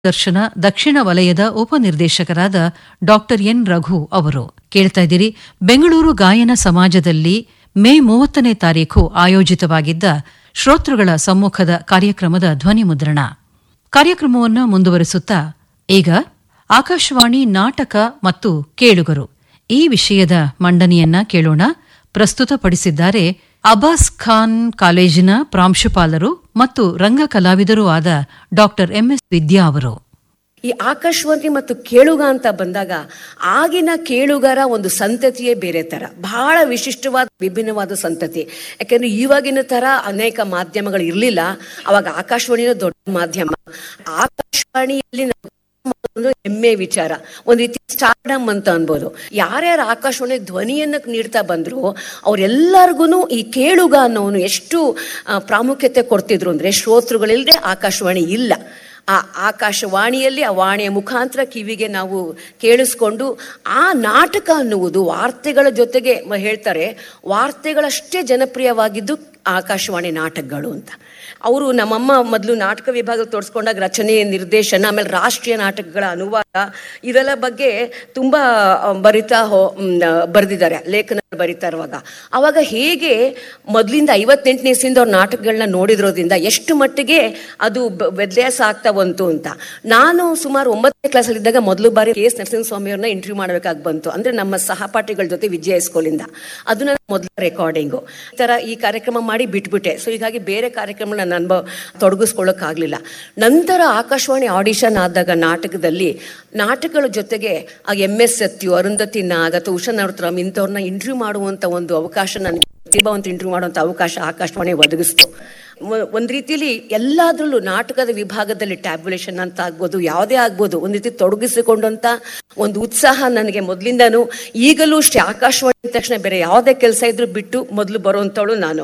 ದರ್ಶನ ದಕ್ಷಿಣ ವಲಯದ ಉಪನಿರ್ದೇಶಕರಾದ ಡಾಕ್ಟರ್ ಎನ್ ರಘು ಅವರು ಕೇಳ್ತಾ ಇದ್ದೀರಿ ಬೆಂಗಳೂರು ಗಾಯನ ಸಮಾಜದಲ್ಲಿ ಮೇ ಮೂವತ್ತನೇ ತಾರೀಖು ಆಯೋಜಿತವಾಗಿದ್ದ ಶ್ರೋತೃಗಳ ಸಮ್ಮುಖದ ಕಾರ್ಯಕ್ರಮದ ಧ್ವನಿ ಮುದ್ರಣ ಕಾರ್ಯಕ್ರಮವನ್ನು ಮುಂದುವರಿಸುತ್ತಾ ಈಗ ಆಕಾಶವಾಣಿ ನಾಟಕ ಮತ್ತು ಕೇಳುಗರು ಈ ವಿಷಯದ ಮಂಡನೆಯನ್ನ ಕೇಳೋಣ ಪ್ರಸ್ತುತಪಡಿಸಿದ್ದಾರೆ ಅಬ್ಬಾಸ್ ಖಾನ್ ಕಾಲೇಜಿನ ಪ್ರಾಂಶುಪಾಲರು ಮತ್ತು ರಂಗ ಕಲಾವಿದರೂ ಆದ ಡಾಕ್ಟರ್ ಎಂಎಸ್ ವಿದ್ಯಾ ಅವರು ಈ ಆಕಾಶವಾಣಿ ಮತ್ತು ಕೇಳುಗ ಅಂತ ಬಂದಾಗ ಆಗಿನ ಕೇಳುಗರ ಒಂದು ಸಂತತಿಯೇ ಬೇರೆ ತರ ಬಹಳ ವಿಶಿಷ್ಟವಾದ ವಿಭಿನ್ನವಾದ ಸಂತತಿ ಯಾಕೆಂದ್ರೆ ಇವಾಗಿನ ತರ ಅನೇಕ ಮಾಧ್ಯಮಗಳು ಇರಲಿಲ್ಲ ಅವಾಗ ಆಕಾಶವಾಣಿನ ದೊಡ್ಡ ಮಾಧ್ಯಮ ಆಕಾಶವಾಣಿಯಲ್ಲಿ ನಾವು ಒಂದು ಹೆಮ್ಮೆ ವಿಚಾರ ಒಂದ್ ರೀತಿ ಸ್ಟಾರ್ಡಮ್ ಅಂತ ಅನ್ಬೋದು ಯಾರ್ಯಾರು ಆಕಾಶವಾಣಿ ಧ್ವನಿಯನ್ನ ನೀಡ್ತಾ ಬಂದ್ರು ಅವ್ರೆಲ್ಲರಿಗೂ ಈ ಕೇಳುಗ ಅನ್ನೋನು ಎಷ್ಟು ಆ, ಪ್ರಾಮುಖ್ಯತೆ ಕೊಡ್ತಿದ್ರು ಅಂದ್ರೆ ಶ್ರೋತೃಗಳಿಲ್ಲದೆ ಆಕಾಶವಾಣಿ ಇಲ್ಲ ಆ ಆಕಾಶವಾಣಿಯಲ್ಲಿ ಆ ವಾಣಿಯ ಮುಖಾಂತರ ಕಿವಿಗೆ ನಾವು ಕೇಳಿಸ್ಕೊಂಡು ಆ ನಾಟಕ ಅನ್ನುವುದು ವಾರ್ತೆಗಳ ಜೊತೆಗೆ ಮ- ಹೇಳ್ತಾರೆ ವಾರ್ತೆಗಳಷ್ಟೇ ಜನಪ್ರಿಯವಾಗಿದ್ದು ಆಕಾಶವಾಣಿ ನಾಟಕಗಳು ಅಂತ ಅವರು ನಮ್ಮಮ್ಮ ಮೊದಲು ನಾಟಕ ವಿಭಾಗ ತೋರಿಸ್ಕೊಂಡಾಗ ರಚನೆ ನಿರ್ದೇಶನ ಆಮೇಲೆ ರಾಷ್ಟ್ರೀಯ ನಾಟಕಗಳ ಅನುವಾದ ಇದೆಲ್ಲ ಬಗ್ಗೆ ತುಂಬಾ ಆ, ಬರಿತಾ ಹೋ ಬರೆದಿದ್ದಾರೆ ಲೇಖನ ಬರಿತಾ ಇರುವಾಗ ಅವಾಗ ಹೇಗೆ ಮೊದಲಿಂದ ಐವತ್ತೆಂಟನೇ ಇಸ್ವಿಂದ ಅವ್ರ ನಾಟಕಗಳನ್ನ ನೋಡಿದ್ರೋದ್ರಿಂದ ಎಷ್ಟು ಮಟ್ಟಿಗೆ ಅದು ಬ- ವ್ಯತ್ಯಾಸ ಆಗ್ತಾ ಬಂತು ಅಂತ ನಾನು ಸುಮಾರು ಒಂಬತ್ತನೇ ಕ್ಲಾಸಲ್ಲಿ ಇದ್ದಾಗ ಮೊದಲು ಬಾರಿ ಕೆ ಎಸ್ ನರಸಿಂಹಸ್ವಾಮಿ ಅವ್ರನ್ನ ಇಂಟರ್ವ್ಯೂ ಮಾಡಬೇಕಾಗಿ ಬಂತು ಅಂದ್ರೆ ನಮ್ಮ ಸಹಪಾಠಿಗಳ ಜೊತೆ ವಿಜಯ ಸ್ಕೂಲಿಂದ ಅದು ನನ್ನ ಮೊದಲ ರೆಕಾರ್ಡಿಂಗು ಈ ತರ ಈ ಕಾರ್ಯಕ್ರಮ ಮಾಡಿ ಬಿಟ್ಬಿಟ್ಟೆ ಸೊ ಹೀಗಾಗಿ ಬೇರೆ ಕಾರ್ಯಕ್ರಮ ನಾನು ಅನುಭವ ತೊಡಗಿಸ್ಕೊಳ್ಳೋಕ್ಕಾಗಲಿಲ್ಲ ನಂತರ ಆಕಾಶವಾಣಿ ಆಡಿಷನ್ ಆದಾಗ ನಾಟಕದಲ್ಲಿ ನಾಟಕಗಳ ಜೊತೆಗೆ ಆ ಎಂ ಎಸ್ ಸತ್ಯು ಅರುಂಧತಿ ನಾಗ್ ಅಥವಾ ಉಷಾ ನವರತ್ನಂ ಇಂಥವ್ರನ್ನ ಇಂಟರ್ವ್ಯೂ ಮಾಡುವಂತ ಒಂದು ಅವಕಾಶ ನನಗೆ ಪ್ರತಿಭಾವಂತ ಇಂಟರ್ವ್ಯೂ ಮಾಡುವಂತ ಅವಕಾಶ ಆಕಾಶವಾಣಿ ಒದಗಿಸ್ತು ಮ- ಒಂದ್ ರೀತಿಯಲ್ಲಿ ಎಲ್ಲಾದ್ರಲ್ಲೂ ನಾಟಕದ ವಿಭಾಗದಲ್ಲಿ ಟ್ಯಾಬ್ಯುಲೇಷನ್ ಅಂತ ಆಗ್ಬೋದು ಯಾವುದೇ ಆಗ್ಬೋದು ಒಂದ್ ರೀತಿ ತೊಡಗಿಸಿಕೊಂಡಂತ ಒಂದು ಉತ್ಸಾಹ ನನಗೆ ಮೊದಲಿಂದಾನು ಈಗಲೂ ಅಷ್ಟೇ ಆಕಾಶವಾಣಿ ಅಂದ ತಕ್ಷಣ ಬೇರೆ ಯಾವುದೇ ಕೆಲಸ ಇದ್ರೂ ಬಿಟ್ಟು ಮೊದಲು ಬರುವಂತವಳು ನಾನು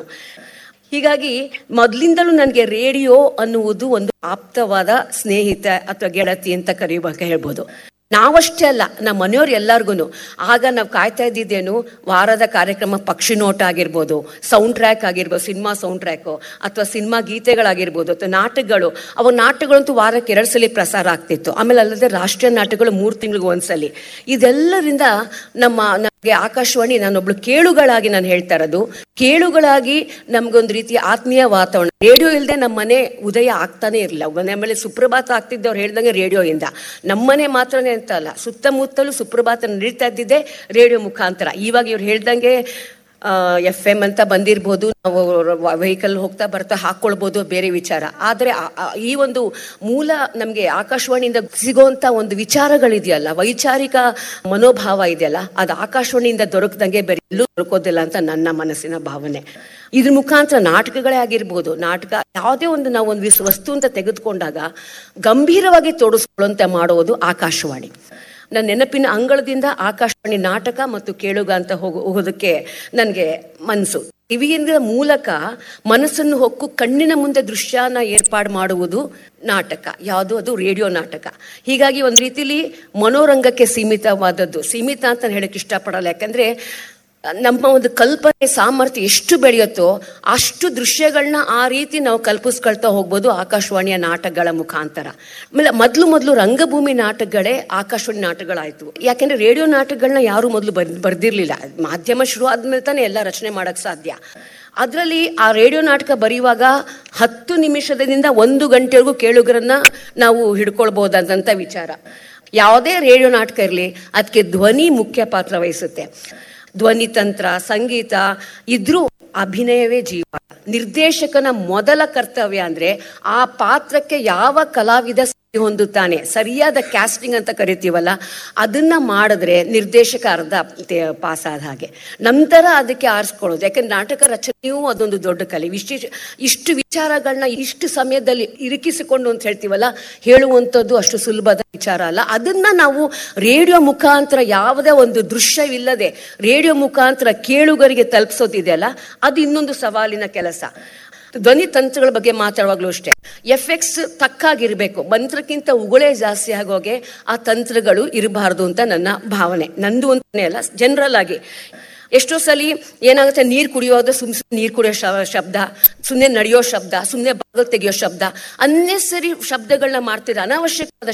ಹೀಗಾಗಿ ಮೊದಲಿಂದಲೂ ನನಗೆ ರೇಡಿಯೋ ಅನ್ನುವುದು ಒಂದು ಆಪ್ತವಾದ ಸ್ನೇಹಿತ ಅಥವಾ ಗೆಳತಿ ಅಂತ ಕರೆಯುವಾಗ ಹೇಳ್ಬೋದು ನಾವಷ್ಟೇ ಅಲ್ಲ ನಮ್ಮ ಮನೆಯವ್ರು ಎಲ್ಲಾರ್ಗು ಆಗ ನಾವು ಕಾಯ್ತಾ ಇದ್ದಿದ್ದೇನು ವಾರದ ಕಾರ್ಯಕ್ರಮ ಪಕ್ಷಿ ನೋಟ ಆಗಿರ್ಬೋದು ಸೌಂಡ್ ಟ್ರ್ಯಾಕ್ ಆಗಿರ್ಬೋದು ಸಿನಿಮಾ ಸೌಂಡ್ ಟ್ರ್ಯಾಕು ಅಥವಾ ಸಿನಿಮಾ ಗೀತೆಗಳಾಗಿರ್ಬೋದು ಅಥವಾ ನಾಟಕಗಳು ಅವಾಗ ನಾಟಕಗಳಂತೂ ವಾರಕ್ಕೆ ಎರಡು ಸಲ ಪ್ರಸಾರ ಆಗ್ತಿತ್ತು ಆಮೇಲೆ ಅಲ್ಲದೆ ರಾಷ್ಟ್ರೀಯ ನಾಟಕಗಳು ಮೂರು ತಿಂಗಳಿಗೆ ಒಂದ್ಸಲಿ ಇದೆಲ್ಲರಿಂದ ನಮ್ಮ ನಮಗೆ ಆಕಾಶವಾಣಿ ನಾನೊಬ್ಳು ಕೇಳುಗಳಾಗಿ ನಾನು ಹೇಳ್ತಾ ಇರೋದು ಕೇಳುಗಳಾಗಿ ನಮ್ಗೊಂದು ರೀತಿಯ ಆತ್ಮೀಯ ವಾತಾವರಣ ರೇಡಿಯೋ ಇಲ್ಲದೆ ನಮ್ಮ ಮನೆ ಉದಯ ಆಗ್ತಾನೆ ಇರಲಿಲ್ಲ ಮನೆ ಆಮೇಲೆ ಸುಪ್ರಭಾತ ಆಗ್ತಿದ್ದವ್ರು ಹೇಳ್ದಂಗೆ ರೇಡಿಯೋ ಇಂದ ನಮ್ಮನೆ ಮಾತ್ರನೇ ಅಂತ ಅಲ್ಲ ಸುತ್ತಮುತ್ತಲೂ ಸುಪ್ರಭಾತ ನಡೀತಾ ಇದ್ದಿದ್ದೆ ರೇಡಿಯೋ ಮುಖಾಂತರ ಇವಾಗ ಇವ್ರು ಹೇಳ್ದಂಗೆ ಎಫ್ ಎಂ ಅಂತ ಬಂದಿರ್ಬೋದು ನಾವು ವೆಹಿಕಲ್ ಹೋಗ್ತಾ ಬರ್ತಾ ಹಾಕೊಳ್ಬೋದು ಬೇರೆ ವಿಚಾರ ಆದರೆ ಆ- ಆ- ಈ ಒಂದು ಮೂಲ ನಮಗೆ ಆಕಾಶವಾಣಿಯಿಂದ ಸಿಗೋಂತ ಒಂದು ವಿಚಾರಗಳಿದೆಯಲ್ಲ ವೈಚಾರಿಕ ಮನೋಭಾವ ಇದೆಯಲ್ಲ ಅದು ಆಕಾಶವಾಣಿಯಿಂದ ದೊರಕದಂಗೆ ಬೇರೆ ಎಲ್ಲೂ ದೊರಕೋದಿಲ್ಲ ಅಂತ ನನ್ನ ಮನಸ್ಸಿನ ಭಾವನೆ ಇದ್ರ ಮುಖಾಂತರ ನಾಟಕಗಳೇ ಆಗಿರ್ಬೋದು ನಾಟಕ ಯಾವುದೇ ಒಂದು ನಾವು ಒಂದು ವಿಸ್ ವಸ್ತು ಅಂತ ತೆಗೆದುಕೊಂಡಾಗ ಗಂಭೀರವಾಗಿ ತೋಡಿಸ್ಕೊಳ್ಳುವಂತೆ ಮಾಡುವುದು ಆಕಾಶವಾಣಿ ನನ್ನ ನೆನಪಿನ ಅಂಗಳದಿಂದ ಆಕಾಶವಾಣಿ ನಾಟಕ ಮತ್ತು ಕೇಳುಗ ಅಂತ ಹೋಗೋ ಹೋಗೋದಕ್ಕೆ ನನಗೆ ಮನಸ್ಸು ಟಿವಿಯಿಂದ ಮೂಲಕ ಮನಸ್ಸನ್ನು ಹೊಕ್ಕು ಕಣ್ಣಿನ ಮುಂದೆ ದೃಶ್ಯನ ಏರ್ಪಾಡು ಮಾಡುವುದು ನಾಟಕ ಯಾವುದು ಅದು ರೇಡಿಯೋ ನಾಟಕ ಹೀಗಾಗಿ ಒಂದು ರೀತಿಲಿ ಮನೋರಂಗಕ್ಕೆ ಸೀಮಿತವಾದದ್ದು ಸೀಮಿತ ಅಂತ ಹೇಳಕ್ ಇಷ್ಟಪಡಲ್ಲ ಯಾಕಂದ್ರೆ ನಮ್ಮ ಒಂದು ಕಲ್ಪನೆ ಸಾಮರ್ಥ್ಯ ಎಷ್ಟು ಬೆಳೆಯುತ್ತೋ ಅಷ್ಟು ದೃಶ್ಯಗಳನ್ನ ಆ ರೀತಿ ನಾವು ಕಲ್ಪಿಸ್ಕೊಳ್ತಾ ಹೋಗ್ಬೋದು ಆಕಾಶವಾಣಿಯ ನಾಟಕಗಳ ಮುಖಾಂತರ ಆಮೇಲೆ ಮೊದಲು ಮೊದಲು ರಂಗಭೂಮಿ ನಾಟಕಗಳೇ ಆಕಾಶವಾಣಿ ನಾಟಕಗಳಾಯ್ತು ಯಾಕೆಂದ್ರೆ ರೇಡಿಯೋ ನಾಟಕಗಳನ್ನ ಯಾರು ಮೊದಲು ಬರ್ ಬರ್ದಿರ್ಲಿಲ್ಲ ಮಾಧ್ಯಮ ಶುರು ಆದ್ಮೇಲೆ ತಾನೇ ಎಲ್ಲ ರಚನೆ ಮಾಡಕ್ ಸಾಧ್ಯ ಅದರಲ್ಲಿ ಆ ರೇಡಿಯೋ ನಾಟಕ ಬರೆಯುವಾಗ ಹತ್ತು ನಿಮಿಷದಿಂದ ಒಂದು ಗಂಟೆವರೆಗೂ ಕೇಳುಗರನ್ನ ನಾವು ಹಿಡ್ಕೊಳ್ಬಹುದಾದಂಥ ವಿಚಾರ ಯಾವುದೇ ರೇಡಿಯೋ ನಾಟಕ ಇರಲಿ ಅದಕ್ಕೆ ಧ್ವನಿ ಮುಖ್ಯ ಪಾತ್ರ ವಹಿಸುತ್ತೆ ಧ್ವನಿ ತಂತ್ರ ಸಂಗೀತ ಇದ್ರೂ ಅಭಿನಯವೇ ಜೀವ ನಿರ್ದೇಶಕನ ಮೊದಲ ಕರ್ತವ್ಯ ಅಂದ್ರೆ ಆ ಪಾತ್ರಕ್ಕೆ ಯಾವ ಕಲಾವಿದ ಸರಿ ಹೊಂದುತ್ತಾನೆ ಸರಿಯಾದ ಕ್ಯಾಸ್ಟಿಂಗ್ ಅಂತ ಕರಿತೀವಲ್ಲ ಅದನ್ನ ಮಾಡಿದ್ರೆ ನಿರ್ದೇಶಕ ಅರ್ಧ ತೆ- ಪಾಸ್ ಆದ ಹಾಗೆ ನಂತರ ಅದಕ್ಕೆ ಆರಿಸ್ಕೊಳ್ಳೋದು ಯಾಕಂದ್ರೆ ನಾಟಕ ರಚನೆಯೂ ಅದೊಂದು ದೊಡ್ಡ ಕಲೆ ವಿಶೇಷ ಇಷ್ಟು ವಿಚಾರಗಳನ್ನ ಇಷ್ಟು ಸಮಯದಲ್ಲಿ ಇರಿಕಿಸಿಕೊಂಡು ಅಂತ ಹೇಳ್ತೀವಲ್ಲ ಹೇಳುವಂಥದ್ದು ಅಷ್ಟು ಸುಲಭದ ವಿಚಾರ ಅಲ್ಲ ಅದನ್ನ ನಾವು ರೇಡಿಯೋ ಮುಖಾಂತರ ಯಾವುದೇ ಒಂದು ದೃಶ್ಯವಿಲ್ಲದೆ ರೇಡಿಯೋ ಮುಖಾಂತರ ಕೇಳುಗರಿಗೆ ತಲುಪಿಸೋದಿದೆಯಲ್ಲ ಅದು ಇನ್ನೊಂದು ಸವಾಲಿನ ಕೆಲಸ ಧ್ವನಿ ತಂತ್ರಗಳ ಬಗ್ಗೆ ಮಾತಾಡುವಾಗ್ಲೂ ಅಷ್ಟೇ ಎಫೆಕ್ಟ್ಸ್ ತಕ್ಕಾಗಿರ್ಬೇಕು ಮಂತ್ರಕ್ಕಿಂತ ಉಗುಳೇ ಜಾಸ್ತಿ ಆಗೋಗೆ ಆ ತಂತ್ರಗಳು ಇರಬಾರ್ದು ಅಂತ ನನ್ನ ಭಾವನೆ ನಂದು ಅಂತಾನೆ ಅಲ್ಲ ಜನರಲ್ ಆಗಿ ಎಷ್ಟೋ ಸಲ ಏನಾಗುತ್ತೆ ನೀರು ಕುಡಿಯೋದು ಸುಮ್ ನೀರು ಕುಡಿಯೋ ಶ- ಶಬ್ದ ಸುಮ್ಮನೆ ನಡೆಯೋ ಶಬ್ದ ಸುಮ್ಮನೆ ಬಾಗಿಲು ತೆಗೆಯೋ ಶಬ್ದ ಅನ್ನೆಸರಿ ಶಬ್ದಗಳನ್ನ ಮಾಡ್ತಿದ್ರೆ ಅನಾವಶ್ಯಕವಾದ